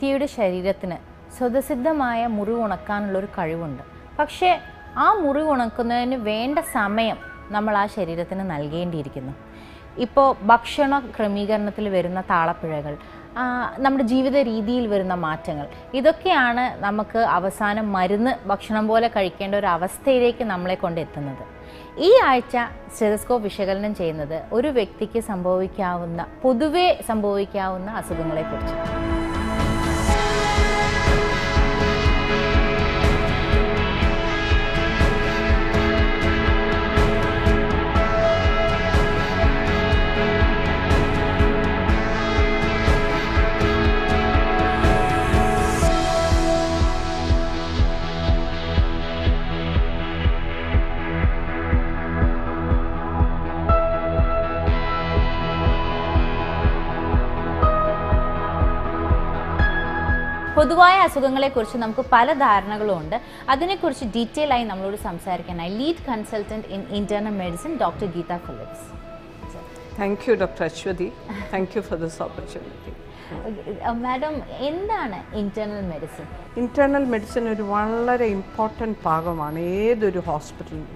വ്യക്തിയുടെ ശരീരത്തിന് സ്വതസിദ്ധമായ മുറിവ് ഉണക്കാനുള്ളൊരു കഴിവുണ്ട് പക്ഷേ ആ മുറിവ് ഉണക്കുന്നതിന് വേണ്ട സമയം നമ്മൾ ആ ശരീരത്തിന് നൽകേണ്ടിയിരിക്കുന്നു ഇപ്പോൾ ഭക്ഷണ ക്രമീകരണത്തിൽ വരുന്ന താളപ്പിഴകൾ ആ, നമ്മുടെ ജീവിത രീതിയിൽ വരുന്ന മാറ്റങ്ങൾ ഇതൊക്കെയാണ് നമുക്ക് അവസാനം മരുന്ന് ഭക്ഷണം പോലെ കഴിക്കേണ്ട ഒരു അവസ്ഥയിലേക്ക് നമ്മളെ കൊണ്ടെത്തുന്നത് ഈ ആഴ്ച സ്റ്റെതസ്കോപ്പ് വിശകലനം ചെയ്യുന്നത് ഒരു വ്യക്തിക്ക് സംഭവിക്കാവുന്ന പൊതുവെ സംഭവിക്കാവുന്ന അസുഖങ്ങളെക്കുറിച്ച് പൊതുവായ അസുഖങ്ങളെക്കുറിച്ച് നമുക്ക് പല ധാരണകളും ഉണ്ട് അതിനെക്കുറിച്ച് ഡീറ്റെയിൽ ആയി നമ്മളോട് സംസാരിക്കാനായി lead consultant in internal medicine doctor Geetha Philips Thank you, Dr. Ashwati. Thank you for this opportunity. Madam എന്താണ് ഇന്റേണൽ മെഡിസിൻ ഇന്റേണൽ മെഡിസിൻ ഒരു വളരെ ഇമ്പോർട്ടൻറ്റ് ഭാഗമാണ് ഏതൊരു ഹോസ്പിറ്റലിലും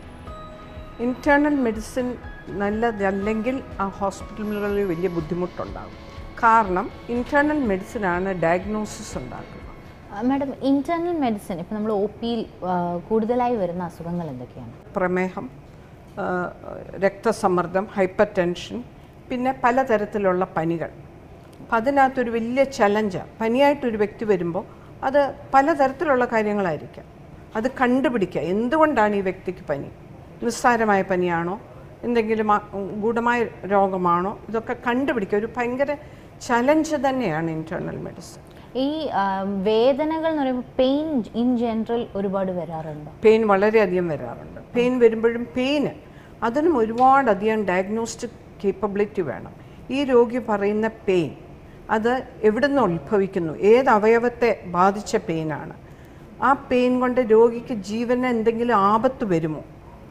ഇന്റേണൽ മെഡിസിൻ നല്ലതല്ലെങ്കിൽ ആ ഹോസ്പിറ്റലുകളിൽ വലിയ ബുദ്ധിമുട്ടുണ്ടാകും കാരണം ഇന്റേണൽ മെഡിസിനാണ് ഡയഗ്നോസിസ് ഉണ്ടാക്കുക മാഡം ഇന്റേണൽ മെഡിസിൻ ഇപ്പം നമ്മൾ ഒ പിയിൽ കൂടുതലായി വരുന്ന അസുഖങ്ങൾ എന്തൊക്കെയാണ് പ്രമേഹം ആ, രക്തസമ്മർദ്ദം ഹൈപ്പർ ടെൻഷൻ പിന്നെ പലതരത്തിലുള്ള പനികൾ അപ്പം അതിനകത്തൊരു വലിയ ചലഞ്ചാണ് പനിയായിട്ടൊരു വ്യക്തി വരുമ്പോൾ അത് പലതരത്തിലുള്ള കാര്യങ്ങളായിരിക്കാം അത് കണ്ടുപിടിക്കുക എന്തുകൊണ്ടാണ് ഈ വ്യക്തിക്ക് പനി നിസ്സാരമായ പനിയാണോ എന്തെങ്കിലും ആ- ഗൂഢമായ രോഗമാണോ ഇതൊക്കെ കണ്ടുപിടിക്കുക ഒരു ഭയങ്കര ചലഞ്ച് തന്നെയാണ് ഇൻറ്റേർണൽ മെഡിസിൻ ഈ ആ, വേദനകൾ എന്ന് പറയുമ്പോൾ പെയിൻ ഇൻ ജനറൽ ഒരുപാട് വരാറുണ്ടോ പെയിൻ വളരെയധികം വരാറുണ്ട് പെയിൻ വരുമ്പോഴും പെയിന് അതിനും ഒരുപാടധികം ഡയഗ്നോസ്റ്റിക് കേപ്പബിലിറ്റി വേണം ഈ രോഗി പറയുന്ന പെയിൻ അത് എവിടുന്ന് ഉത്ഭവിക്കുന്നു ഏത് അവയവത്തെ ബാധിച്ച പെയിനാണ് ആ പെയിൻ കൊണ്ട് രോഗിക്ക് ജീവന് എന്തെങ്കിലും ആപത്ത് വരുമോ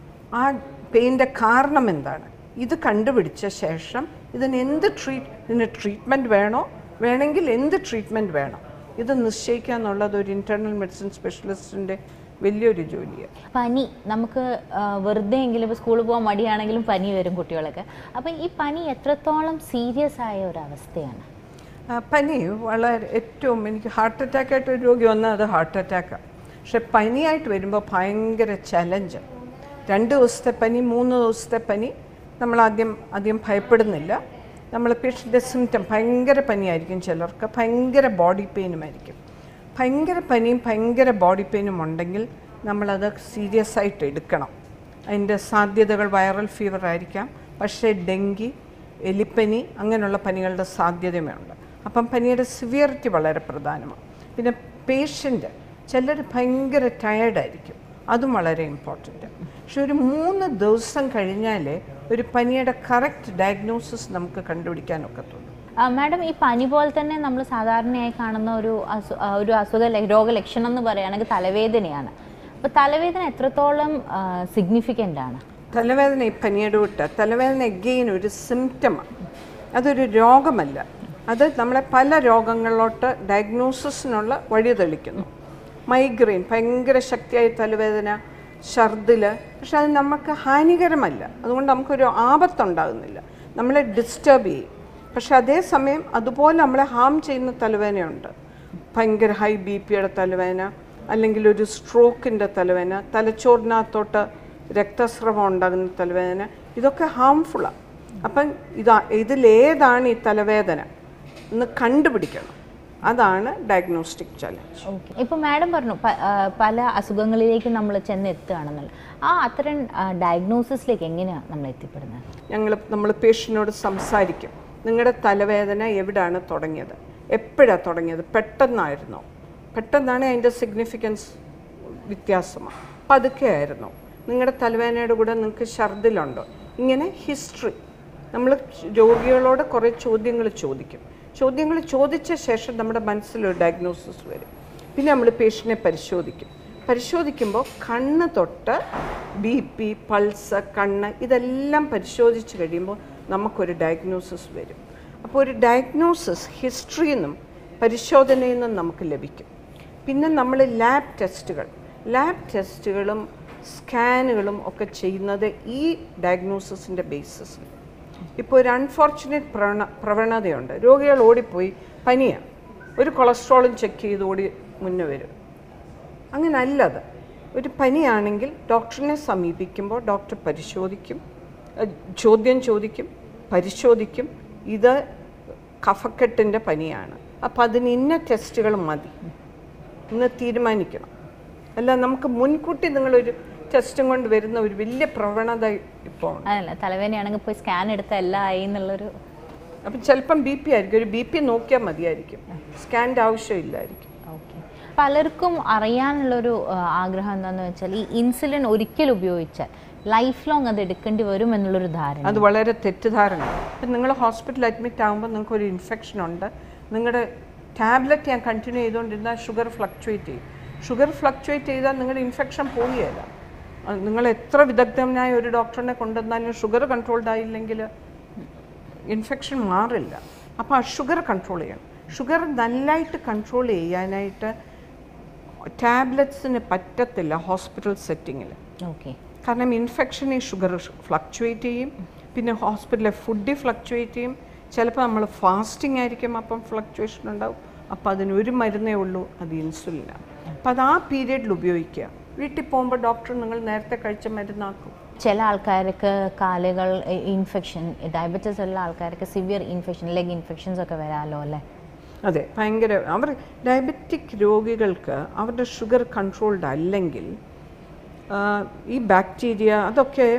ആ പെയിൻ്റെ കാരണം എന്താണ് ഇത് കണ്ടുപിടിച്ച ശേഷം ഇതിന് എന്ത് ട്രീറ്റ് ഇതിന് ട്രീറ്റ്മെൻറ്റ് വേണോ വേണമെങ്കിൽ എന്ത് ട്രീറ്റ്മെൻറ്റ് വേണം ഇത് നിശ്ചയിക്കുക എന്നുള്ളത് ഒരു ഇൻറ്റേർണൽ മെഡിസിൻ സ്പെഷ്യലിസ്റ്റിൻ്റെ വലിയൊരു ജോലിയാണ് പനി നമുക്ക് ആ, വെറുതെ എങ്കിലും ഇപ്പോൾ സ്കൂളിൽ പോകാൻ മടിയാണെങ്കിലും പനി വരും കുട്ടികളൊക്കെ അപ്പം ഈ പനി എത്രത്തോളം സീരിയസ് ആയ ഒരു അവസ്ഥയാണ് ആ, പനി വളരെ ഏറ്റവും എനിക്ക് ഹാർട്ട് അറ്റാക്ക് ആയിട്ട് ഒരു രോഗി വന്നാൽ അത് ഹാർട്ട് അറ്റാക്കാണ് പക്ഷെ പനിയായിട്ട് വരുമ്പോൾ ഭയങ്കര ചലഞ്ച് രണ്ട് ദിവസത്തെ പനി മൂന്ന് ദിവസത്തെ പനി നമ്മൾ ആദ്യം അധികം ഭയപ്പെടുന്നില്ല നമ്മൾ പേഷ്യൻ്റെ സിംറ്റം ഭയങ്കര പനിയായിരിക്കും ചിലർക്ക് ഭയങ്കര ബോഡി പെയിനുമായിരിക്കും ഭയങ്കര പനിയും ഭയങ്കര ബോഡി പെയിനും ഉണ്ടെങ്കിൽ നമ്മളത് സീരിയസ് ആയിട്ട് എടുക്കണം അതിൻ്റെ സാധ്യതകൾ വൈറൽ ഫീവർ ആയിരിക്കാം പക്ഷേ ഡെങ്കി എലിപ്പനി അങ്ങനെയുള്ള പനികളുടെ സാധ്യതയുമുണ്ട് അപ്പം പനിയുടെ സിവിയറിറ്റി വളരെ പ്രധാനമാണ് പിന്നെ പേഷ്യൻ്റ് ചിലർ ഭയങ്കര ടയേർഡായിരിക്കും അതും വളരെ ഇമ്പോർട്ടൻ്റ് പക്ഷെ ഒരു മൂന്ന് ദിവസം കഴിഞ്ഞാലേ ഒരു പനിയുടെ കറക്റ്റ് ഡയഗ്നോസിസ് നമുക്ക് കണ്ടുപിടിക്കാനൊക്കത്തുള്ളൂ ആ, മാഡം ഈ പനി പോലെ തന്നെ നമ്മൾ സാധാരണയായി കാണുന്ന ഒരു അസു ആ, ഒരു അസുഖ ല- രോഗലക്ഷണം എന്ന് പറയുകയാണെങ്കിൽ തലവേദനയാണ് അപ്പോൾ തലവേദന എത്രത്തോളം സിഗ്നിഫിക്കൻ്റ് ആണ് തലവേദന ഈ പനിയുടെ വിട്ട് തലവേദന എഗെയിൻ ഒരു സിംറ്റമാണ് അതൊരു രോഗമല്ല അത് നമ്മളെ പല രോഗങ്ങളിലോട്ട് ഡയഗ്നോസിസിനുള്ള വഴി തെളിക്കുന്നു മൈഗ്രെയിൻ ഭയങ്കര ശക്തിയായ തലവേദന ഛർദിൽ പക്ഷെ അത് നമുക്ക് ഹാനികരമല്ല അതുകൊണ്ട് നമുക്കൊരു ആപത്തുണ്ടാകുന്നില്ല നമ്മളെ ഡിസ്റ്റർബ് ചെയ്യും പക്ഷെ അതേസമയം അതുപോലെ നമ്മളെ ഹാം ചെയ്യുന്ന തലവേദനയുണ്ട് ഭയങ്കര ഹൈ ബി പിയുടെ തലവേദന അല്ലെങ്കിൽ ഒരു സ്ട്രോക്കിൻ്റെ തലവേദന തലച്ചോറിനകത്തോട്ട് രക്തസ്രവം ഉണ്ടാകുന്ന തലവേദന ഇതൊക്കെ ഹാംഫുള്ളാണ് അപ്പം ഇതാ ഇതിലേതാണ് ഈ തലവേദന എന്ന് കണ്ടുപിടിക്കണം അതാണ് ഡയഗ്നോസ്റ്റിക് ചലഞ്ച് ഓക്കെ ഇപ്പോൾ മാഡം പറഞ്ഞു പ- ആ, പല അസുഖങ്ങളിലേക്ക് നമ്മൾ ചെന്ന് എത്തുകയാണെന്നുള്ള ആ അത്തരം ഡയഗ്നോസിസിലേക്ക് എങ്ങനെയാണ് നമ്മൾ എത്തിപ്പെടുന്നത് ഞങ്ങൾ നമ്മൾ പേഷ്യനോട് സംസാരിക്കും നിങ്ങളുടെ തലവേദന എവിടാണ് തുടങ്ങിയത് എപ്പോഴാണ് തുടങ്ങിയത് പെട്ടെന്നായിരുന്നോ പെട്ടെന്നാണ് അതിൻ്റെ സിഗ്നിഫിക്കൻസ് വ്യത്യാസമാണ് പതുക്കെ ആയിരുന്നോ നിങ്ങളുടെ തലവേദനയുടെ കൂടെ നിങ്ങൾക്ക് ഛർദിലുണ്ടോ ഇങ്ങനെ ഹിസ്റ്ററി നമ്മൾ രോഗികളോട് കുറേ ചോദ്യങ്ങൾ ചോദിക്കും ചോദ്യങ്ങൾ ചോദിച്ച ശേഷം നമ്മുടെ മനസ്സിലൊരു ഡയഗ്നോസിസ് വരും പിന്നെ നമ്മൾ പേഷ്യനെ പരിശോധിക്കും പരിശോധിക്കുമ്പോൾ കണ്ണ് തൊട്ട് ബി പി പൾസ് കണ്ണ് ഇതെല്ലാം പരിശോധിച്ച് കഴിയുമ്പോൾ നമുക്കൊരു ഡയഗ്നോസിസ് വരും അപ്പോൾ ഒരു ഡയഗ്നോസിസ് ഹിസ്റ്ററിയിൽ നിന്നും പരിശോധനയിൽ നിന്ന് നമുക്ക് ലഭിക്കും പിന്നെ നമ്മൾ ലാബ് ടെസ്റ്റുകൾ ലാബ് ടെസ്റ്റുകളും സ്കാനുകളും ഒക്കെ ചെയ്യുന്നത് ഈ ഡയഗ്നോസിസിൻ്റെ ബേസിസിൽ ഇപ്പോൾ ഒരു അൺഫോർച്ചുനേറ്റ് പ്രവണ പ്രവണതയുണ്ട് രോഗികൾ ഓടിപ്പോയി പനിയാണ് ഒരു കൊളസ്ട്രോളും ചെക്ക് ചെയ്ത് ഓടി മുന്നേ വരും അങ്ങനെ അല്ലത് ഒരു പനിയാണെങ്കിൽ ഡോക്ടറിനെ സമീപിക്കുമ്പോൾ ഡോക്ടർ പരിശോധിക്കും അഹ് ചോദ്യം ചോദിക്കും പരിശോധിക്കും ഇത് കഫക്കെട്ടിൻ്റെ പനിയാണ് അപ്പം അതിന് ഇന്ന ടെസ്റ്റുകൾ മതി ഇന്ന് തീരുമാനിക്കണം അല്ല നമുക്ക് മുൻകൂട്ടി നിങ്ങളൊരു ടെസ്റ്റും കൊണ്ട് വരുന്ന ഒരു വലിയ പ്രവണത ഇപ്പോൾ ഉണ്ട് അതല്ല തലവേദനയാണെങ്കിൽ പോയി സ്കാൻ എടുത്ത എല്ലാം ആയി എന്നുള്ളൊരു അപ്പം ചിലപ്പം ബി പി ആയിരിക്കും ഒരു ബി പി നോക്കിയാൽ മതിയായിരിക്കും സ്കാൻ്റെ ആവശ്യമില്ലായിരിക്കും ഓക്കെ പലർക്കും അറിയാനുള്ളൊരു ആ, ആഗ്രഹം എന്താണെന്ന് വെച്ചാൽ ഈ ഇൻസുലിൻ ഒരിക്കൽ ഉപയോഗിച്ചാൽ ലൈഫ് ലോങ് അത് എടുക്കേണ്ടി വരും എന്നുള്ളൊരു ധാരണ അത് വളരെ തെറ്റിദ്ധാരണ ഇപ്പം നിങ്ങൾ ഹോസ്പിറ്റലിൽ അഡ്മിറ്റ് ആകുമ്പോൾ നിങ്ങൾക്ക് ഒരു ഇൻഫെക്ഷൻ ഉണ്ട് നിങ്ങളുടെ ടാബ്ലറ്റ് ഞാൻ കണ്ടിന്യൂ ചെയ്തുകൊണ്ടിരുന്നാൽ ഷുഗർ ഫ്ലക്ച്വേറ്റ് ചെയ്യും ഷുഗർ ഫ്ലക്ച്വേറ്റ് ചെയ്താൽ നിങ്ങളുടെ ഇൻഫെക്ഷൻ പോവുകയില്ല അത് നിങ്ങൾ എത്ര വിദഗ്ധനായ ഒരു ഡോക്ടറിനെ കൊണ്ടുവന്നാലും ഷുഗർ കൺട്രോൾഡ് ആയില്ലെങ്കിൽ ഇൻഫെക്ഷൻ മാറില്ല അപ്പോൾ ആ ഷുഗർ കൺട്രോൾ ചെയ്യണം ഷുഗർ നല്ലതായിട്ട് കൺട്രോൾ ചെയ്യാനായിട്ട് ടാബ്ലറ്റ്സിന് പറ്റത്തില്ല ഹോസ്പിറ്റൽ സെറ്റിങ്ങിൽ ഓക്കെ കാരണം ഇൻഫെക്ഷൻ ഈ ഷുഗർ ഫ്ലക്ച്വേറ്റ് ചെയ്യും പിന്നെ ഹോസ്പിറ്റലിലെ ഫുഡ് ഫ്ലക്ച്വേറ്റ് ചെയ്യും ചിലപ്പോൾ നമ്മൾ ഫാസ്റ്റിംഗ് ആയിരിക്കും അപ്പം ഫ്ലക്ച്വേഷൻ ഉണ്ടാവും അപ്പോൾ അതിന് ഒരു മരുന്നേ ഉള്ളൂ അത് ഇൻസുലിനാണ് അപ്പോൾ അത് ആ പീരീഡിൽ ഉപയോഗിക്കുക വീട്ടിൽ പോകുമ്പോൾ ഡോക്ടർ നിങ്ങൾ നേരത്തെ കഴിച്ച മരുന്നാക്കും ചില ആൾക്കാർക്ക് കാലുകൾ ഇൻഫെക്ഷൻ ഡയബറ്റീസ് ഉള്ള ആൾക്കാർക്ക് സിവിയർ ഇൻഫെക്ഷൻ ലെഗ് ഇൻഫെക്ഷൻസ് ഒക്കെ വരാമല്ലോ അല്ലേ അതെ ഭയങ്കര അവർ ഡയബറ്റിക് രോഗികൾക്ക് അവരുടെ ഷുഗർ കൺട്രോൾഡ് അല്ലെങ്കിൽ ആ, ഈ ബാക്ടീരിയ അതൊക്കെ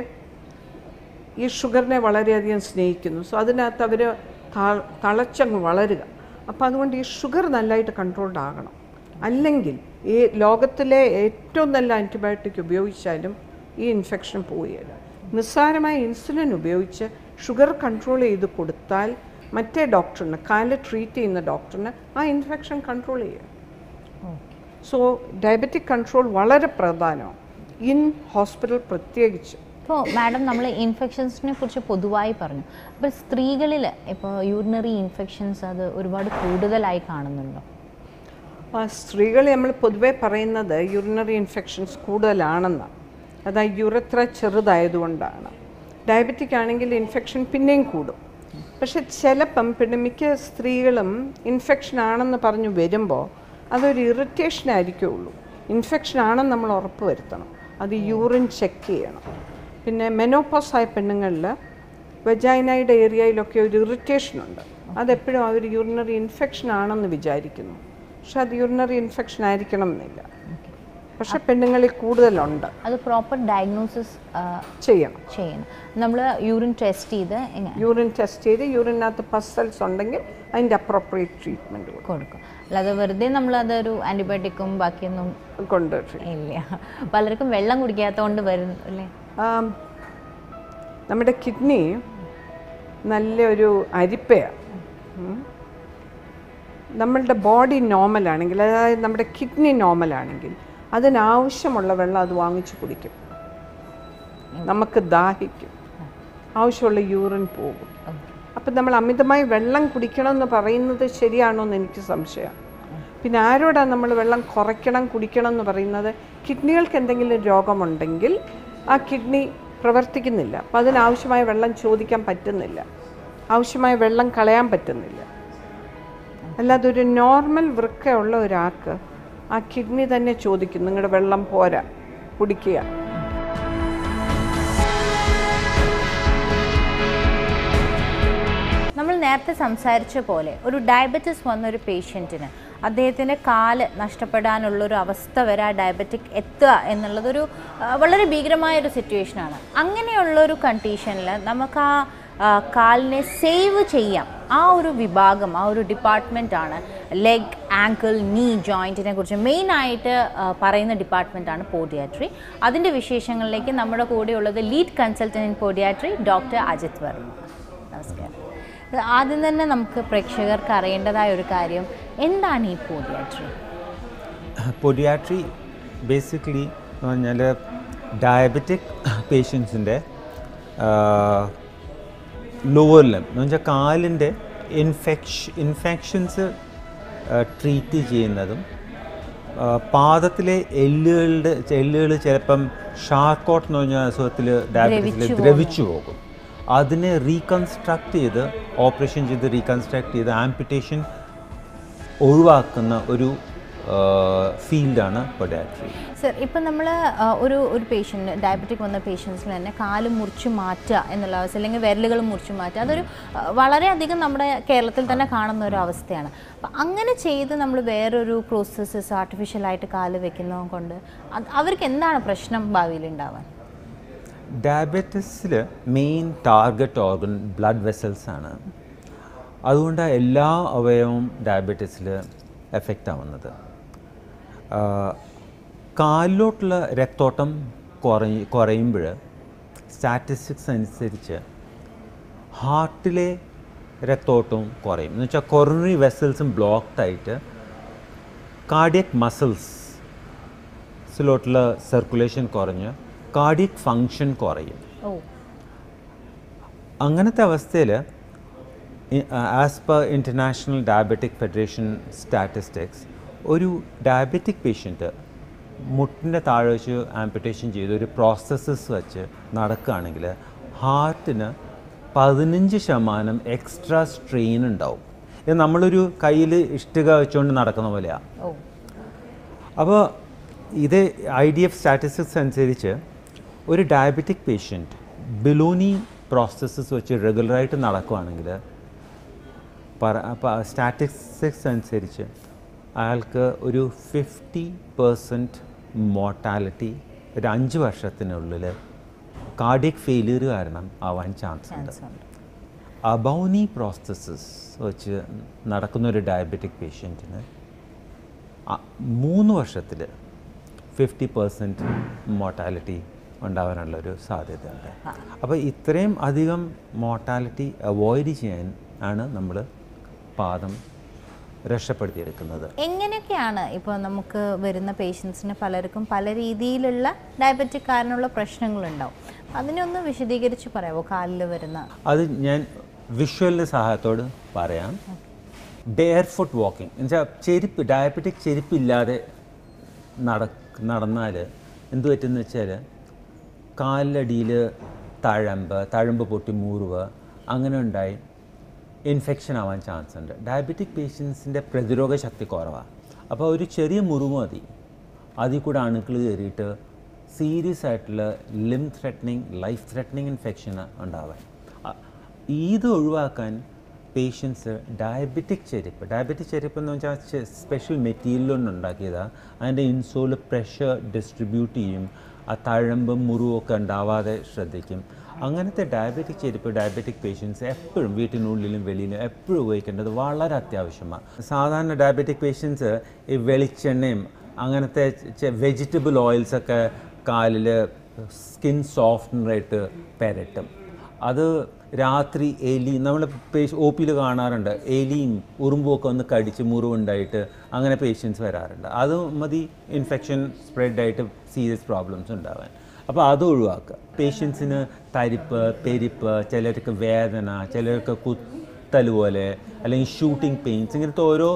ഈ ഷുഗറിനെ വളരെയധികം സ്നേഹിക്കുന്നു സോ അതിനകത്ത് അവർ തളച്ചങ്ങ് വളരുക അപ്പോൾ അതുകൊണ്ട് ഈ ഷുഗർ നല്ലതായിട്ട് കൺട്രോൾഡ് ആകണം അല്ലെങ്കിൽ ഈ ലോകത്തിലെ ഏറ്റവും നല്ല ആൻറ്റിബയോട്ടിക് ഉപയോഗിച്ചാലും ഈ ഇൻഫെക്ഷൻ പോവുകയില്ല നിസ്സാരമായ ഇൻസുലിൻ ഉപയോഗിച്ച് ഷുഗർ കൺട്രോൾ ചെയ്ത് കൊടുത്താൽ മറ്റേ ഡോക്ടറിന് കാല് ട്രീറ്റ് ചെയ്യുന്ന ഡോക്ടറിന് ആ ഇൻഫെക്ഷൻ കൺട്രോൾ ചെയ്യും സോ ഡയബറ്റിക് കൺട്രോൾ വളരെ പ്രധാനമാണ് ഇൻ ഹോസ്പിറ്റൽ പ്രത്യേകിച്ച് ഇപ്പോൾ മാഡം നമ്മൾ ഇൻഫെക്ഷൻസിനെ കുറിച്ച് പൊതുവായി പറഞ്ഞു അപ്പോൾ സ്ത്രീകളിൽ ഇപ്പോൾ യൂറിനറി ഇൻഫെക്ഷൻസ് അത് ഒരുപാട് കൂടുതലായി കാണുന്നുണ്ടോ ആ സ്ത്രീകൾ നമ്മൾ പൊതുവേ പറയുന്നത് യൂറിനറി ഇൻഫെക്ഷൻസ് കൂടുതലാണെന്ന് അത് ആ യുറത്ര ചെറുതായതുകൊണ്ടാണ് ഡയബറ്റിക് ആണെങ്കിൽ ഇൻഫെക്ഷൻ പിന്നെയും കൂടും പക്ഷെ ചിലപ്പം പിന്നെ മിക്ക സ്ത്രീകളും ഇൻഫെക്ഷൻ ആണെന്ന് പറഞ്ഞു വരുമ്പോൾ അതൊരു ഇറിറ്റേഷൻ ആയിരിക്കുള്ളൂ ഇൻഫെക്ഷൻ ആണെന്ന് നമ്മൾ ഉറപ്പ് വരുത്തണം അത് യൂറിൻ ചെക്ക് ചെയ്യണം പിന്നെ മെനോപോസ് ആയ പെണ്ണുങ്ങളിൽ വെജൈനയുടെ ഏരിയയിലൊക്കെ ഒരു ഇറിറ്റേഷൻ ഉണ്ട് അതെപ്പോഴും അവർ യൂറിനറി ഇൻഫെക്ഷൻ ആണെന്ന് വിചാരിക്കുന്നു പക്ഷെ അത് യൂറിനറി ഇൻഫെക്ഷൻ ആയിരിക്കണം എന്നില്ല പക്ഷെ പെണ്ണുങ്ങളിൽ കൂടുതലുണ്ട് അത് പ്രോപ്പർ ഡയഗ്നോസിസ് ചെയ്യണം ചെയ്യണം നമ്മൾ യൂറിൻ ടെസ്റ്റ് ചെയ്ത് എങ്ങനെ യൂറിൻ ടെസ്റ്റ് ചെയ്ത് യൂറിനകത്ത് പസൽസ് ഉണ്ടെങ്കിൽ അതിൻ്റെ അപ്രോപ്രിയേറ്റ് ട്രീറ്റ്മെൻറ്റ് കൊടുക്കും അല്ലാതെ വെറുതെ നമ്മളതൊരു ആൻറ്റിബയോട്ടിക്കും ബാക്കിയൊന്നും കൊണ്ട് ഇല്ല പലർക്കും വെള്ളം കുടിക്കാത്തതുകൊണ്ട് വരും അല്ലേ ആം, നമ്മുടെ കിഡ്നി നല്ലൊരു അരിപ്പയാണ് ഉം. നമ്മളുടെ ബോഡി നോർമലാണെങ്കിൽ അതായത് നമ്മുടെ കിഡ്നി നോർമലാണെങ്കിൽ അതിനാവശ്യമുള്ള വെള്ളം അത് വാങ്ങിച്ച് കുടിക്കും നമുക്ക് ദാഹിക്കും ആവശ്യമുള്ള യൂറിൻ പോകും അപ്പം നമ്മൾ അമിതമായി വെള്ളം കുടിക്കണം എന്ന് പറയുന്നത് ശരിയാണോ എന്ന് എനിക്ക് സംശയമാണ് പിന്നെ ആരോടാണ് നമ്മൾ വെള്ളം കുറയ്ക്കണം കുടിക്കണം എന്ന് പറയുന്നത് കിഡ്നികൾക്ക് എന്തെങ്കിലും രോഗമുണ്ടെങ്കിൽ ആ കിഡ്നി പ്രവർത്തിക്കുന്നില്ല അപ്പം അതിനാവശ്യമായ വെള്ളം ചോദിക്കാൻ പറ്റുന്നില്ല ആവശ്യമായ വെള്ളം കളയാൻ പറ്റുന്നില്ല അല്ലാതെ ഒരു നോർമൽ വൃക്കയുള്ള ഒരാൾക്ക് ആ കിഡ്നി തന്നെ ചോദിക്കും നിങ്ങളുടെ വെള്ളം പോരാ കുടിക്കുക നമ്മൾ നേരത്തെ സംസാരിച്ച പോലെ ഒരു ഡയബറ്റിസ് വന്ന ഒരു പേഷ്യൻറ്റിന് അദ്ദേഹത്തിൻ്റെ കാല് നഷ്ടപ്പെടാനുള്ളൊരു അവസ്ഥ വരെ ആ ഡയബറ്റിക് എത്തുക എന്നുള്ളതൊരു ആ, വളരെ ഭീകരമായ ഒരു സിറ്റുവേഷനാണ് അങ്ങനെയുള്ളൊരു കണ്ടീഷനിൽ നമുക്ക് ആ ആ, കാലിനെ സേവ് ചെയ്യാം ആ ഒരു വിഭാഗം ആ ഒരു ഡിപ്പാർട്ട്മെൻറ്റാണ് ലെഗ് ആങ്കിൾ നീ ജോയിൻറ്റിനെ കുറിച്ച് മെയിനായിട്ട് പറയുന്ന ഡിപ്പാർട്ട്മെൻറ്റാണ് പോഡിയാട്രി അതിൻ്റെ വിശേഷങ്ങളിലേക്ക് നമ്മുടെ കൂടെയുള്ളത് lead consultant in podiatry doctor Ajith Varma നമസ്കാരം ഇത് ആദ്യം തന്നെ നമുക്ക് പ്രേക്ഷകർക്ക് അറിയേണ്ടതായ ഒരു കാര്യം എന്താണ് ഈ പോഡിയാട്രി പൊഡിയാട്രി ബേസിക്കലി എന്ന് പറഞ്ഞാൽ ഡയബറ്റിക് പേഷ്യൻസിൻ്റെ ലോവർ ലെം എന്ന് വെച്ചാൽ കാലിൻ്റെ ഇൻഫെക്ഷ ഇൻഫെക്ഷൻസ് ട്രീറ്റ് ചെയ്യുന്നതും ആ, പാദത്തിലെ എല്ലുകളുടെ എല്ലുകൾ ചിലപ്പം ഷാർക്കോട്ട് എന്ന് പറഞ്ഞ അസുഖത്തിൽ ഡയബറ്റീസിൽ ദ്രവിച്ചു പോകും അതിനെ റീകൺസ്ട്രക്ട് ചെയ്ത് ഓപ്പറേഷൻ ചെയ്ത് റീകൺസ്ട്രക്ട് ചെയ്ത് ആംപിറ്റേഷൻ ഒഴിവാക്കുന്ന ഒരു ഫീൽഡാണ് പൊഡാട്രി സർ ഇപ്പം നമ്മൾ ഒരു ഒരു പേഷ്യൻ്റ് ഡയബറ്റിക് വന്ന പേഷ്യൻസിന് തന്നെ കാല് മുറിച്ച് മാറ്റുക എന്നുള്ള അവസ്ഥ അല്ലെങ്കിൽ വിരലുകൾ മുറിച്ച് മാറ്റുക അതൊരു ആ, വളരെയധികം നമ്മുടെ കേരളത്തിൽ തന്നെ കാണുന്ന ഒരു അവസ്ഥയാണ് അപ്പം അങ്ങനെ ചെയ്ത് നമ്മൾ വേറൊരു പ്രോസസ്സസ് ആർട്ടിഫിഷ്യലായിട്ട് കാല് വെക്കുന്നത് കൊണ്ട് അത് അവർക്ക് എന്താണ് പ്രശ്നം ഭാവിയിൽ ഉണ്ടാവാൻ ഡയബറ്റീസിൽ main target organ blood vessels ആണ് അതുകൊണ്ട് എല്ലാ അവയവവും ഡയബറ്റീസിൽ എഫക്റ്റ് ആവുന്നത് ആ, കാലിലോട്ടുള്ള രക്തോട്ടം കുറയും കുറയുമ്പോൾ സ്റ്റാറ്റിസ്റ്റിക്സ് അനുസരിച്ച് ഹാർട്ടിലെ രക്തോട്ടവും കുറയും എന്ന് വെച്ചാൽ കൊറോണറി വെസൽസും ബ്ലോക്ക്ഡ് ആയിട്ട് കാർഡിയക് മസിൽസിലോട്ടുള്ള സർക്കുലേഷൻ കുറഞ്ഞ് കാർഡിയക് ഫങ്ഷൻ കുറയും ഓ അങ്ങനത്തെ അവസ്ഥയിൽ as per international diabetic federation statistics ഒരു ഡയബറ്റിക് പേഷ്യൻറ്റ് മുട്ടിൻ്റെ താഴെ വെച്ച് ആംപിറ്റേഷൻ ചെയ്ത് ഒരു പ്രോസസ്സസ് വെച്ച് നടക്കുകയാണെങ്കിൽ ഹാർട്ടിന് പതിനഞ്ച് ശതമാനം എക്സ്ട്രാ സ്ട്രെയിൻ ഉണ്ടാവും ഇത് നമ്മളൊരു കയ്യിൽ ഇഷ്ടിക വെച്ചുകൊണ്ട് നടക്കുന്ന പോലെയാണ് ഓ അപ്പോൾ ഇത് ഐ ഡി എഫ് സ്റ്റാറ്റിസ്റ്റിക്സ് അനുസരിച്ച് ഒരു ഡയബറ്റിക് പേഷ്യൻറ്റ് ബിലോനി പ്രോസസ്സസ് വെച്ച് റെഗുലറായിട്ട് നടക്കുകയാണെങ്കിൽ സ്റ്റാറ്റിസ്റ്റിക്സ് അനുസരിച്ച് അയാൾക്ക് ഒരു ഫിഫ്റ്റി പേഴ്സൻറ്റ് മോർട്ടാലിറ്റി ഒരു അഞ്ച് വർഷത്തിനുള്ളിൽ കാർഡിയക് ഫെയിലിയർ കാരണം ആവാൻ ചാൻസ് ഉണ്ട് ചാൻസ് ഉണ്ട് അബൗനി പ്രോസസ്സസ് വെച്ച് നടക്കുന്ന ഒരു ഡയബറ്റിക് പേഷ്യൻറ്റിന് മൂന്ന് വർഷത്തിൽ ഫിഫ്റ്റി പെർസെൻറ്റ് മോർട്ടാലിറ്റി ഉണ്ടാവാനുള്ളൊരു സാധ്യതയുണ്ട് അപ്പോൾ ഇത്രയും അധികം മോർട്ടാലിറ്റി അവോയ്ഡ് ചെയ്യാൻ ആണ് നമ്മൾ പാദം രക്ഷപ്പെടുത്തിയെടുക്കുന്നത് എങ്ങനെയൊക്കെയാണ് ഇപ്പോൾ നമുക്ക് വരുന്ന പേഷ്യൻസിന് പലർക്കും പല രീതിയിലുള്ള ഡയബറ്റിക് കാരണമുള്ള പ്രശ്നങ്ങളുണ്ടാവും അതിനെ ഒന്ന് വിശദീകരിച്ച് പറയാമോ കാലിൽ വരുന്ന അത് ഞാൻ വിഷ്വലിൻ്റെ സഹായത്തോട് പറയാം ബെയർ ഫുട്ട് വാക്കിംഗ് എന്നുവെച്ചാൽ ചെരുപ്പ് ഡയബറ്റിക് ചെരുപ്പില്ലാതെ നട നടന്നാൽ എന്ത് പറ്റുമെന്ന് വെച്ചാൽ കാലിലടിയിൽ തഴമ്പ് തഴമ്പ് പൊട്ടി മൂറുവ് അങ്ങനെ ഉണ്ടായി ഇൻഫെക്ഷൻ ആവാൻ ചാൻസ് ഉണ്ട് ഡയബറ്റിക് പേഷ്യൻസിൻ്റെ പ്രതിരോധ ശക്തി കുറവാണ് അപ്പോൾ ഒരു ചെറിയ മുറിവ് മതി അതിൽ കൂടെ അണുക്കൾ കയറിയിട്ട് സീരിയസ് ആയിട്ടുള്ള limb threatening life threatening infection ഉണ്ടാവാൻ അ- ഇത് ഒഴിവാക്കാൻ പേഷ്യൻസ് ഡയബറ്റിക് ചെരുപ്പ് ഡയബറ്റിക് ചെരുപ്പ് എന്ന് വെച്ചാൽ സ്പെഷ്യൽ മെറ്റീരിയൽ കൊണ്ട് ഉണ്ടാക്കിയതാണ് അതിൻ്റെ ഇൻസോൾ പ്രഷർ ഡിസ്ട്രിബ്യൂട്ട് ചെയ്യും ആ തഴമ്പും മുറിവും ഒക്കെ ഉണ്ടാവാതെ ശ്രദ്ധിക്കും അങ്ങനത്തെ ഡയബറ്റിക് ചെരുപ്പ് ഡയബറ്റിക് പേഷ്യൻസ് എപ്പോഴും വീട്ടിനുള്ളിലും വെളിയിലും എപ്പോഴും ഉപയോഗിക്കേണ്ടത് വളരെ അത്യാവശ്യമാണ് സാധാരണ ഡയബറ്റിക് പേഷ്യൻസ് ഈ വെളിച്ചെണ്ണയും അങ്ങനത്തെ വെജിറ്റബിൾ ഓയിൽസൊക്കെ കാലിൽ സ്കിൻ സോഫ്റ്റ്നറായിട്ട് പെരട്ടും അത് രാത്രി എലി നമ്മൾ പേഷ് ഒ പിയിൽ കാണാറുണ്ട് എലിയും ഉറുമ്പും ഒക്കെ ഒന്ന് കടിച്ച് മുറിവുണ്ടായിട്ട് അങ്ങനെ പേഷ്യൻസ് വരാറുണ്ട് അത് മതി ഇൻഫെക്ഷൻ സ്പ്രെഡായിട്ട് സീരിയസ് പ്രോബ്ലംസ് ഉണ്ടാവാൻ അപ്പോൾ അത് ഒഴിവാക്കുക പേഷ്യൻസിന് തരിപ്പ് പെരിപ്പ് ചിലർക്ക് വേദന ചിലർക്ക് കുത്തൽ പോലെ അല്ലെങ്കിൽ ഷൂട്ടിംഗ് പെയിൻസ് ഇങ്ങനത്തെ ഓരോ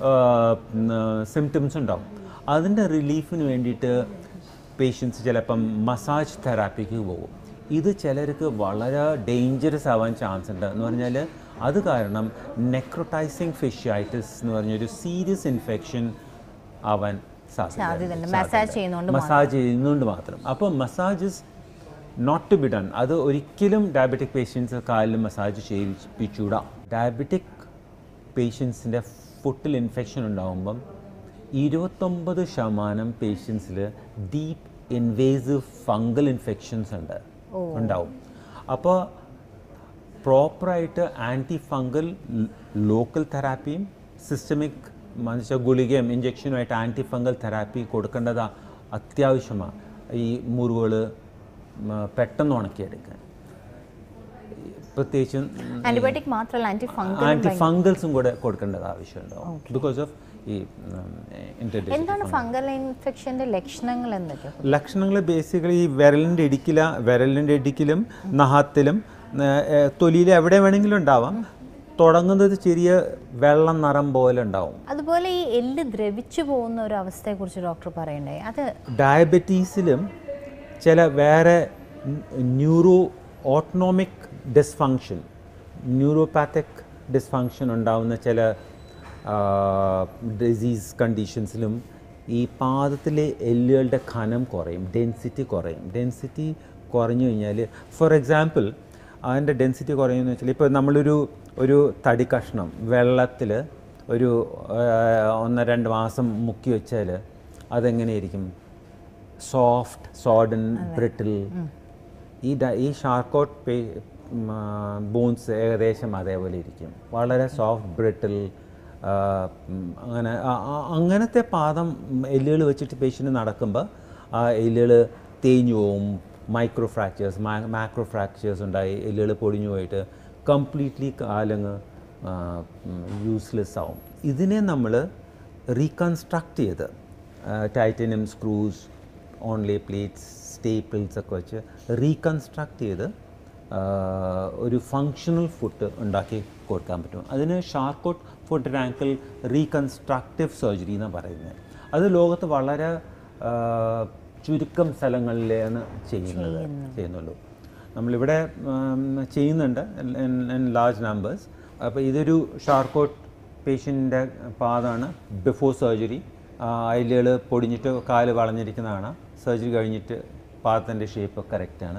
സിംറ്റംസ് ഉണ്ടാവും അതിൻ്റെ റിലീഫിന് വേണ്ടിയിട്ട് പേഷ്യൻസ് ചിലപ്പം മസാജ് തെറാപ്പിക്ക് പോകും ഇത് ചിലർക്ക് വളരെ ഡേഞ്ചറസ് ആവാൻ ചാൻസ് ഉണ്ട് എന്ന് പറഞ്ഞാൽ അത് കാരണം നെക്രോട്ടൈസിങ് ഫിഷൈറ്റിസ് എന്ന് പറഞ്ഞൊരു സീരിയസ് ഇൻഫെക്ഷൻ ആവാൻ സാധ്യതയുണ്ട്. Massage ചെയ്യുന്നതുകൊണ്ട് മസാജ് ചെയ്യുന്നതുകൊണ്ട് മാത്രം അപ്പോൾ massages not to be done അത് ഒരിക്കലും ഡയബറ്റിക് പേഷ്യൻസ് കാലിൽ മസാജ് ചെയ്യിപ്പിച്ചൂടാ ഡയബറ്റിക് പേഷ്യൻസിൻ്റെ ഫുട്ടിൽ ഇൻഫെക്ഷൻ ഉണ്ടാകുമ്പം ഇരുപത്തൊമ്പത് ശതമാനം പേഷ്യൻസിൽ ഡീപ്പ് ഇൻവേസീവ് ഫംഗൽ ഇൻഫെക്ഷൻസ് ഉണ്ട് ഉണ്ടാവും അപ്പോൾ പ്രോപ്പറായിട്ട് ആൻറ്റി ഫംഗൽ ലോക്കൽ തെറാപ്പിയും സിസ്റ്റമിക് മനുഷ്യ ഗുളികയും ഇഞ്ചക്ഷനുമായിട്ട് ആൻറ്റി ഫംഗൽ തെറാപ്പി കൊടുക്കേണ്ടത് അത്യാവശ്യമാണ് ഈ മുറിവുകൾ പെട്ടെന്ന് ഉണക്കിയെടുക്കാൻ പ്രത്യേകിച്ചും ആന്റിബയോട്ടിക് മാത്രമല്ല ആന്റി ഫംഗൽ ആൻറ്റി ഫംഗൽസും കൂടെ കൊടുക്കേണ്ടത് ആവശ്യമുണ്ടാവും ബിക്കോസ് ഓഫ് ഈ ഇൻറ്റർഡി എന്താണ് ഫംഗൽ ഇൻഫെക്ഷന്റെ ലക്ഷണങ്ങൾ എന്തൊക്കെയാണ് ലക്ഷണങ്ങൾ ബേസിക്കലി ഈ വിരലിൻ്റെ ഇടുക്കില വിരലിൻ്റെ ഇടുക്കിലും നഹത്തിലും തൊലിയിൽ എവിടെ വേണമെങ്കിലും ഉണ്ടാവാം തുടങ്ങുന്നത് ചെറിയ വെള്ളം നിറം പോലെ ഉണ്ടാവും അതുപോലെ ഈ എല്ല് ദ്രവിച്ചു പോകുന്ന ഒരു അവസ്ഥയെക്കുറിച്ച് ഡോക്ടർ പറയണ്ടായി അത് ഡയബറ്റീസിലും ചില വേറെ neuro autonomic dysfunction neuropathic dysfunction ഉണ്ടാവുന്ന ചില ഡിസീസ് കണ്ടീഷൻസിലും ഈ പാദത്തിലെ എല്ലുകളുടെ ഖനം കുറയും ഡെൻസിറ്റി കുറയും ഡെൻസിറ്റി കുറഞ്ഞു കഴിഞ്ഞാൽ ഫോർ എക്സാമ്പിൾ അതിൻ്റെ ഡെൻസിറ്റി കുറയുമെന്ന് വെച്ചാൽ ഇപ്പോൾ നമ്മളൊരു ഒരു തടി കഷ്ണം വെള്ളത്തിൽ ഒരു ആ, ഒന്ന് രണ്ട് മാസം മുക്കി വെച്ചാൽ അതെങ്ങനെയായിരിക്കും സോഫ്റ്റ് സോഡൻ ബ്രിട്ടിൽ ഈ ഡ- ഈ ഷാർക്കോട്ട് പേ ബോൺസ് ഏകദേശം അതേപോലെ ഇരിക്കും വളരെ സോഫ്റ്റ് ബ്രിട്ടിൽ അങ്ങനെ ആ- ആ- അങ്ങനത്തെ പാദം എല്ലുകൾ വെച്ചിട്ട് പേഷ്യൻ്റ് നടക്കുമ്പോൾ ആ എല്ലുകൾ തേഞ്ഞു പോവും മൈക്രോ ഫ്രാക്ചേഴ്സ് മാക്രോ ഫ്രാക്ചേഴ്സ് ഉണ്ടായി എല്ലുകൾ പൊടിഞ്ഞു പോയിട്ട് കംപ്ലീറ്റ്ലി കാലങ്ങ് യൂസ്ലെസ് ആവും ഇതിനെ നമ്മൾ റീകൺസ്ട്രക്ട് ചെയ്ത് titanium screws only plates staples ഒക്കെ വെച്ച് റീകൺസ്ട്രക്ട് ചെയ്ത് ആ, ഒരു ഫങ്ഷണൽ ഫുഡ് ഉണ്ടാക്കി കൊടുക്കാൻ പറ്റും അതിന് Charcot foot ankle reconstructive surgery എന്നാണ് പറയുന്നത് അത് ലോകത്ത് വളരെ ആ, ചുരുക്കം സ്ഥലങ്ങളിലാണ് ചെയ്യുന്നത് ചെയ്യുന്നുള്ളൂ നമ്മളിവിടെ ഉം, ചെയ്യുന്നുണ്ട് ഇൻ ലാർജ് നമ്പേഴ്സ് അപ്പോൾ ഇതൊരു ഷാർക്കോട്ട് പേഷ്യൻ്റെ പാദമാണ് ബിഫോർ സർജറി അയിലുകൾ പൊടിഞ്ഞിട്ട് കാല് വളഞ്ഞിരിക്കുന്നതാണ് സർജറി കഴിഞ്ഞിട്ട് പാദത്തിൻ്റെ ഷേപ്പ് കറക്റ്റാണ്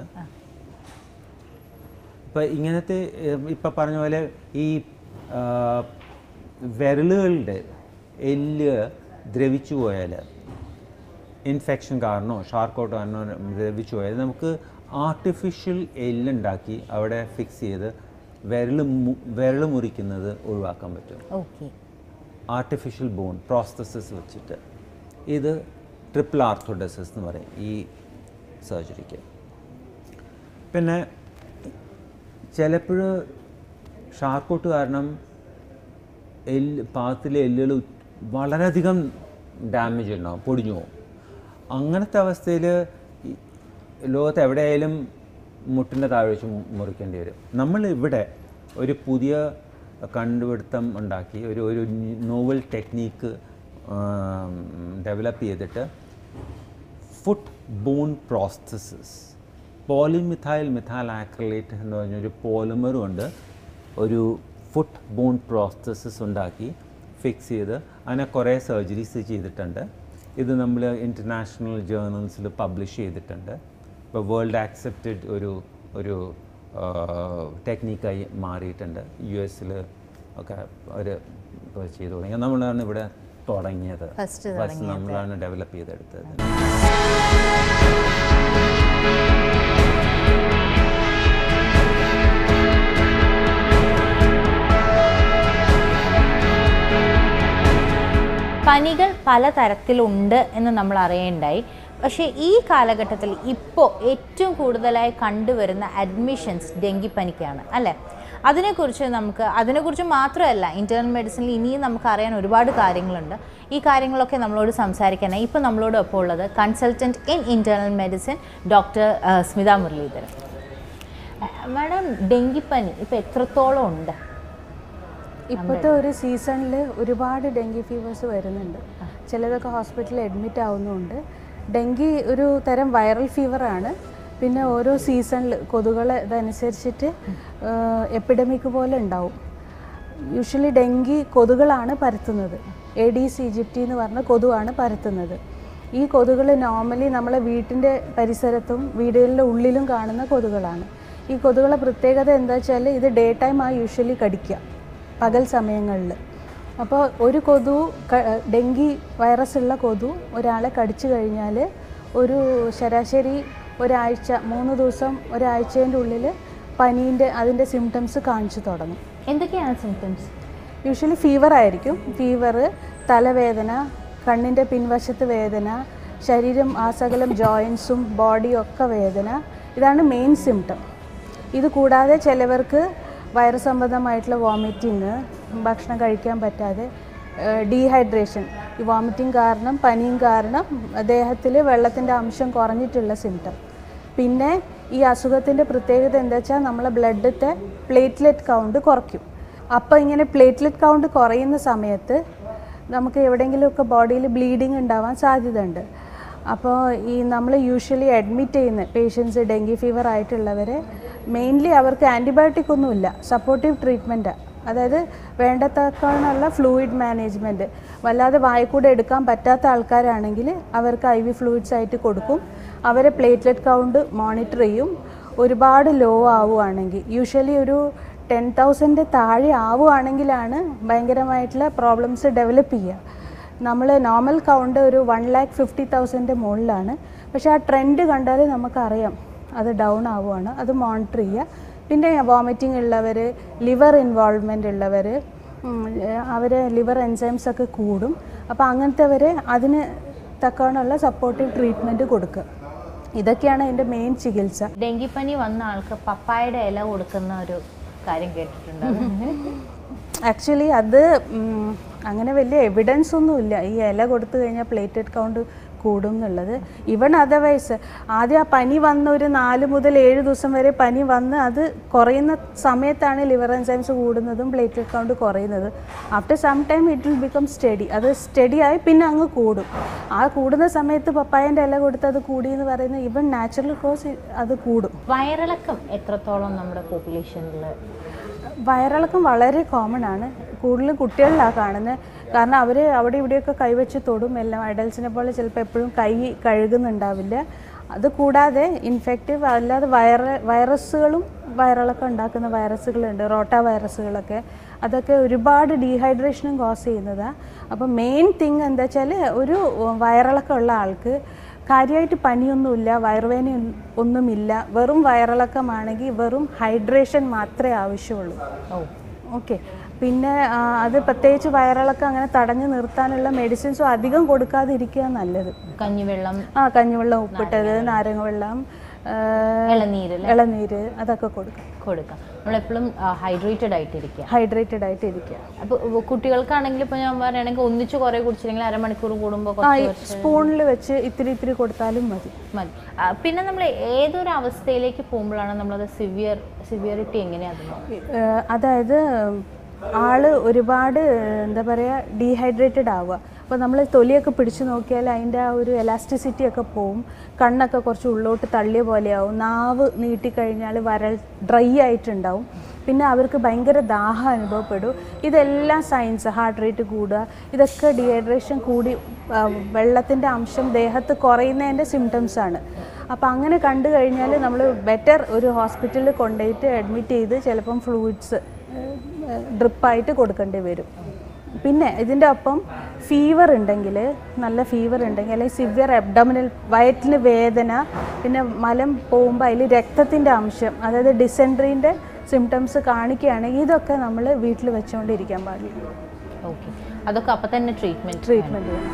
ഇപ്പം ഇങ്ങനത്തെ ഇപ്പം പറഞ്ഞ പോലെ ഈ ആ, വിരലുകളുടെ എല്ല് ദ്രവിച്ചു പോയാൽ ഇൻഫെക്ഷൻ കാരണമോ ഷാർക്കോട്ട് കാരണമോ ദ്രവിച്ചു പോയാൽ നമുക്ക് ആർട്ടിഫിഷ്യൽ എല്ലുണ്ടാക്കി അവിടെ ഫിക്സ് ചെയ്ത് വിരൽ മു- വിരൽ മുറിക്കുന്നത് ഒഴിവാക്കാൻ പറ്റും ഓക്കെ ആർട്ടിഫിഷ്യൽ ബോൺ പ്രോസ്തസിസ് വെച്ചിട്ട് ഇത് ട്രിപ്പിൾ ആർത്തോഡസിസ് എന്ന് പറയും ഈ സർജറിക്ക് പിന്നെ ചിലപ്പോൾ ഷാർക്കോട്ട് കാരണം എല്ല് പാദത്തിലെ എല്ലുകൾ വളരെയധികം ഡാമേജ് ഉണ്ടാവും പൊടിഞ്ഞു പോകും അങ്ങനത്തെ അവസ്ഥയിൽ ലോകത്ത് എവിടെയായാലും മുട്ടിൻ്റെ താഴെ വെച്ച് മു- മുറിക്കേണ്ടി വരും നമ്മൾ ഇവിടെ ഒരു പുതിയ കണ്ടുപിടുത്തം ഉണ്ടാക്കി ഒരു ഒരു നോവൽ ടെക്നീക്ക് ഡെവലപ്പ് ചെയ്തിട്ട് foot bone processes polymethyl methyl acrylate എന്ന് പറഞ്ഞൊരു പോളിമർ കൊണ്ട് ഒരു ഫുട്ട് ബോൺ പ്രോസസ്സസ് ഉണ്ടാക്കി ഫിക്സ് ചെയ്ത് അതിനെ കുറേ സർജറീസ് ചെയ്തിട്ടുണ്ട് ഇത് നമ്മൾ ഇൻ്റർനാഷണൽ ജേർണൽസിൽ പബ്ലിഷ് ചെയ്തിട്ടുണ്ട് ഇപ്പോൾ വേൾഡ് ആക്സെപ്റ്റഡ് ഒരു ഒരു ടെക്നിക്കായി മാറിയിട്ടുണ്ട് യു എസിൽ ഒക്കെ അവർ ചെയ്തു തുടങ്ങി നമ്മളാണ് ഇവിടെ തുടങ്ങിയത് First ഫസ്റ്റ് നമ്മളാണ് ഡെവലപ്പ് ചെയ്തെടുത്തത് പനികൾ പലതരത്തിലുണ്ട് എന്ന് നമ്മൾ അറിയേണ്ടായി പക്ഷേ ഈ കാലഘട്ടത്തിൽ ഇപ്പോൾ ഏറ്റവും കൂടുതലായി കണ്ടുവരുന്ന അഡ്മിഷൻസ് ഡെങ്കിപ്പനിക്കാണ് അല്ലേ അതിനെക്കുറിച്ച് നമുക്ക് അതിനെക്കുറിച്ച് മാത്രമല്ല ഇൻറ്റേർണൽ മെഡിസിനിൽ ഇനിയും നമുക്ക് അറിയാൻ ഒരുപാട് കാര്യങ്ങളുണ്ട് ഈ കാര്യങ്ങളൊക്കെ നമ്മളോട് സംസാരിക്കാനായി ഇപ്പോൾ നമ്മളോട് ഒപ്പം ഉള്ളത് consultant in internal medicine doctor Smitha Muraleedharan madam ഡെങ്കിപ്പനി ഇപ്പോൾ എത്രത്തോളം ഉണ്ട് ഇപ്പോഴത്തെ ഒരു സീസണിൽ ഒരുപാട് ഡെങ്കി ഫീവേഴ്സ് വരുന്നുണ്ട് ചിലതൊക്കെ ഹോസ്പിറ്റലിൽ അഡ്മിറ്റ് ആവുന്നുണ്ട് ഡെങ്കി ഒരു തരം വൈറൽ ഫീവറാണ് പിന്നെ ഓരോ സീസണിൽ കൊതുകൾ ഇതനുസരിച്ചിട്ട് എപ്പിഡമിക് പോലെ ഉണ്ടാവും യൂഷ്വലി ഡെങ്കി കൊതുകളാണ് പരത്തുന്നത് എഡീസ് ഈജിപ്റ്റി എന്ന് പറഞ്ഞ കൊതുവാണ് പരത്തുന്നത് ഈ കൊതുകൾ നോർമലി നമ്മളെ വീട്ടിൻ്റെ പരിസരത്തും വീടുകളുടെ ഉള്ളിലും കാണുന്ന കൊതുകളാണ് ഈ കൊതുകളെ പ്രത്യേകത എന്താ വെച്ചാൽ ഇത് ഡേ ടൈം ആ യൂഷ്വലി കടിക്കുക പകൽ സമയങ്ങളിൽ അപ്പോൾ ഒരു കൊതു ക- ഡെങ്കി വൈറസ് ഉള്ള കൊതു ഒരാളെ കടിച്ചു കഴിഞ്ഞാൽ ഒരു ശരാശരി ഒരാഴ്ച മൂന്ന് ദിവസം ഒരാഴ്ചേൻ്റെ ഉള്ളിൽ പനീൻ്റെ അതിൻ്റെ സിംറ്റംസ് കാണിച്ചു തുടങ്ങും എന്തൊക്കെയാണ് സിംറ്റംസ് യൂഷ്വലി ഫീവർ ആയിരിക്കും ഫീവർ തലവേദന കണ്ണിൻ്റെ പിൻവശത്ത് വേദന ശരീരം ആസകലം ജോയിൻസും ബോഡിയും ഒക്കെ വേദന ഇതാണ് മെയിൻ സിംറ്റം ഇത് കൂടാതെ ചിലവർക്ക് വയറ് സംബന്ധമായിട്ടുള്ള വോമിറ്റിങ് ഭക്ഷണം കഴിക്കാൻ പറ്റാതെ ഡീഹൈഡ്രേഷൻ ഈ വോമിറ്റിംഗ് കാരണം പനിയും കാരണം ദേഹത്തിൽ വെള്ളത്തിൻ്റെ അംശം കുറഞ്ഞിട്ടുള്ള സിംറ്റം പിന്നെ ഈ അസുഖത്തിൻ്റെ പ്രത്യേകത എന്താ വെച്ചാൽ നമ്മളെ ബ്ലഡിലത്തെ പ്ലേറ്റ്ലെറ്റ് കൗണ്ട് കുറയ്ക്കും അപ്പോൾ ഇങ്ങനെ പ്ലേറ്റ്ലെറ്റ് കൗണ്ട് കുറയുന്ന സമയത്ത് നമുക്ക് എവിടെയെങ്കിലുമൊക്കെ ബോഡിയിൽ ബ്ലീഡിങ് ഉണ്ടാവാൻ സാധ്യതയുണ്ട് അപ്പോൾ ഈ നമ്മൾ യൂഷ്വലി അഡ്മിറ്റ് ചെയ്യുന്ന പേഷ്യൻസ് ഡെങ്കി ഫീവർ ആയിട്ടുള്ളവരെ മെയിൻലി അവർക്ക് ആൻറ്റിബയോട്ടിക് ഒന്നുമില്ല സപ്പോർട്ടീവ് ട്രീറ്റ്മെൻറ്റാണ് അതായത് വേണ്ടത്തക്കണുള്ള ഫ്ലൂയിഡ് മാനേജ്മെൻറ്റ് വല്ലാതെ വായക്കൂടെ എടുക്കാൻ പറ്റാത്ത ആൾക്കാരാണെങ്കിൽ അവർക്ക് ഐ വി ഫ്ലൂയിഡ്സ് ആയിട്ട് കൊടുക്കും അവരെ പ്ലേറ്റ്ലെറ്റ് കൗണ്ട് മോണിറ്റർ ചെയ്യും ഒരുപാട് ലോ ആവുകയാണെങ്കിൽ യൂഷ്വലി ഒരു ടെൻ തൗസൻഡ് താഴെ ആവുകയാണെങ്കിലാണ് ഭയങ്കരമായിട്ടുള്ള പ്രോബ്ലംസ് ഡെവലപ്പ് ചെയ്യുക നമ്മൾ നോർമൽ കൗണ്ട് ഒരു വൺ ലാക്ക് ഫിഫ്റ്റി തൗസൻഡ് മുകളിലാണ് പക്ഷേ ആ ട്രെൻഡ് കണ്ടാൽ നമുക്കറിയാം അത് ഡൗൺ ആവുകയാണ് അത് മോണിറ്റർ ചെയ്യുക പിന്നെ വോമിറ്റിംഗ് ഉള്ളവർ ലിവർ ഇൻവോൾവ്മെൻ്റ് ഉള്ളവർ അവർ ലിവർ എൻസൈംസ് ഒക്കെ കൂടും അപ്പോൾ അങ്ങനത്തെവരെ അതിന് തക്കവണ്ണമുള്ള സപ്പോർട്ടീവ് ട്രീറ്റ്മെൻറ്റ് കൊടുക്കുക ഇതൊക്കെയാണ് അതിൻ്റെ മെയിൻ ചികിത്സ ഡെങ്കിപ്പനി വന്ന ആൾക്ക് പപ്പായയുടെ ഇല കൊടുക്കുന്ന ഒരു കാര്യം കേട്ടിട്ടുണ്ട് ആക്ച്വലി അത് ഉം, അങ്ങനെ വലിയ എവിഡൻസ് ഒന്നുമില്ല ഈ ഇല കൊടുത്തു കഴിഞ്ഞാൽ പ്ലേറ്റഡ് കൗണ്ട് കൂടും എന്നുള്ളത് ഇവൺ അതർവൈസ് ആദ്യം ആ പനി വന്ന ഒരു നാല് മുതൽ ഏഴ് ദിവസം വരെ പനി വന്ന് അത് കുറയുന്ന സമയത്താണ് ലിവർ എൻസൈംസ് കൂടുന്നതും പ്ലേറ്റഡ് കൗണ്ട് കുറയുന്നത് after some time it will become steady അത് സ്റ്റഡി ആയി പിന്നെ അങ്ങ് കൂടും ആ കൂടുന്ന സമയത്ത് പപ്പായൻ്റെ ഇല കൊടുത്ത് അത് കൂടി എന്ന് പറയുന്നത് ഇവൻ നാച്ചുറൽ കോസ് അത് കൂടും വയറിളക്കം എത്രത്തോളം നമ്മുടെ പോപ്പുലേഷനിൽ വയറിളക്കം വളരെ കോമൺ ആണ് കൂടുതലും കുട്ടികളിലാണ് കാണുന്നത് കാരണം അവർ അവിടെ ഇവിടെയൊക്കെ കൈവച്ച് തൊടും എല്ലാം അഡൽസിനെ പോലെ ചിലപ്പോൾ എപ്പോഴും കൈ കഴുകുന്നുണ്ടാവില്ല അത് കൂടാതെ ഇൻഫെക്റ്റീവ് അല്ലാതെ വൈറ വൈറസുകളും വയറിളക്കം ഉണ്ടാക്കുന്ന വൈറസുകളുണ്ട് റോട്ട വൈറസുകളൊക്കെ അതൊക്കെ ഒരുപാട് ഡീഹൈഡ്രേഷനും കോസ് ചെയ്യുന്നതാണ് അപ്പോൾ മെയിൻ തിങ് എന്താ വെച്ചാൽ ഒരു വയറിളക്കം ഉള്ള ആൾക്ക് കാര്യമായിട്ട് പനിയൊന്നുമില്ല വയറുവേദന ഒന്നുമില്ല വെറും വയറിളക്കമാണെങ്കിൽ വെറും ഹൈഡ്രേഷൻ മാത്രമേ ആവശ്യമുള്ളൂ ഓ ഓക്കെ പിന്നെ ആ, അത് പ്രത്യേകിച്ച് വയറിളക്കം അങ്ങനെ തടഞ്ഞു നിർത്താനുള്ള മെഡിസിൻസും അധികം കൊടുക്കാതിരിക്കുക നല്ലത് കഞ്ഞിവെള്ളം ആ കഞ്ഞിവെള്ളം ഉപ്പിട്ടത് നാരങ്ങ വെള്ളം ആ, ഇളനീര് അല്ലേ? ഇളനീര് അതൊക്കെ കൊടുക്കാം കൊടുക്കാം നമ്മളെപ്പോഴും ഹൈഡ്രേറ്റഡ് ആയിട്ടിരിക്കുക ഹൈഡ്രേറ്റഡ് ആയിട്ട് ഇരിക്കുക അപ്പോൾ കുട്ടികൾക്കാണെങ്കിൽ ഇപ്പോൾ ഞാൻ പറയുകയാണെങ്കിൽ ഒന്നിച്ച് കുറേ കുടിച്ചില്ലെങ്കിൽ അരമണിക്കൂർ കൂടുമ്പോൾ ആ കുറച്ച് സ്പൂണിൽ വെച്ച് ഇത്തിരി ഇത്തിരി കൊടുത്താലും മതി മതി ആ, പിന്നെ നമ്മൾ ഏതൊരു അവസ്ഥയിലേക്ക് പോകുമ്പോഴാണ് നമ്മളത് സിവിയർ സിവിയറിറ്റി എങ്ങനെയാണ് ഏഹ് അതായത് ആള് ഒരുപാട് എന്താ പറയുക ഡീഹൈഡ്രേറ്റഡ് ആവുക അപ്പോൾ നമ്മൾ തൊലിയൊക്കെ പിടിച്ചു നോക്കിയാൽ അതിൻ്റെ ആ ഒരു എലാസ്റ്റിസിറ്റി ഒക്കെ പോവും കണ്ണൊക്കെ കുറച്ച് ഉള്ളോട്ട് തള്ളിയ പോലെയാവും നാവ് നീട്ടിക്കഴിഞ്ഞാൽ വരൾ ഡ്രൈ ആയിട്ടുണ്ടാവും പിന്നെ അവർക്ക് ഭയങ്കര ദാഹം അനുഭവപ്പെടും ഇതെല്ലാം സയൻസ് ഹാർട്ട് റേറ്റ് കൂടുക ഇതൊക്കെ ഡീഹൈഡ്രേഷൻ കൂടി വെള്ളത്തിൻ്റെ അംശം ദേഹത്ത് കുറയുന്നതിൻ്റെ സിംറ്റംസ് ആണ് അപ്പോൾ അങ്ങനെ കണ്ടു കഴിഞ്ഞാൽ നമ്മൾ ബെറ്റർ ഒരു ഹോസ്പിറ്റലിൽ കൊണ്ടുപോയിട്ട് അഡ്മിറ്റ് ചെയ്ത് ചിലപ്പം ഫ്ലൂയിഡ്സ് ഡ്രിപ്പായിട്ട് കൊടുക്കേണ്ടി വരും പിന്നെ ഇതിൻ്റെ ഒപ്പം ഫീവർ ഉണ്ടെങ്കിൽ നല്ല ഫീവർ ഉണ്ടെങ്കിൽ അല്ലെങ്കിൽ സിവിയർ അബ്ഡമിനൽ വയറ്റിന് വേദന പിന്നെ മലം പോകുമ്പോൾ അതിൽ രക്തത്തിൻ്റെ അംശം അതായത് ഡിസെൻട്രീൻ്റെ സിംറ്റംസ് കാണിക്കുകയാണെങ്കിൽ ഇതൊക്കെ നമ്മൾ വീട്ടിൽ വെച്ചുകൊണ്ടിരിക്കാൻ പാടില്ല ഓക്കെ അതൊക്കെ അപ്പം തന്നെ ട്രീറ്റ്മെൻറ്റ് ട്രീറ്റ്മെൻറ്റ് വേണം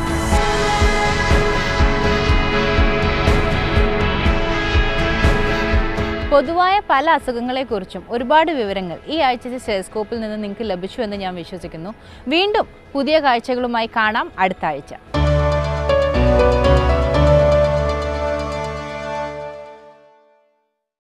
പൊതുവായ പല അസുഖങ്ങളെക്കുറിച്ചും ഒരുപാട് വിവരങ്ങൾ ഈ ആഴ്ചത്തെ സ്റ്റെസ്കോപ്പിൽ നിന്ന് നിങ്ങൾക്ക് ലഭിച്ചു എന്ന് ഞാൻ വിശ്വസിക്കുന്നു വീണ്ടും പുതിയ കാഴ്ചകളുമായി കാണാം അടുത്ത ആഴ്ച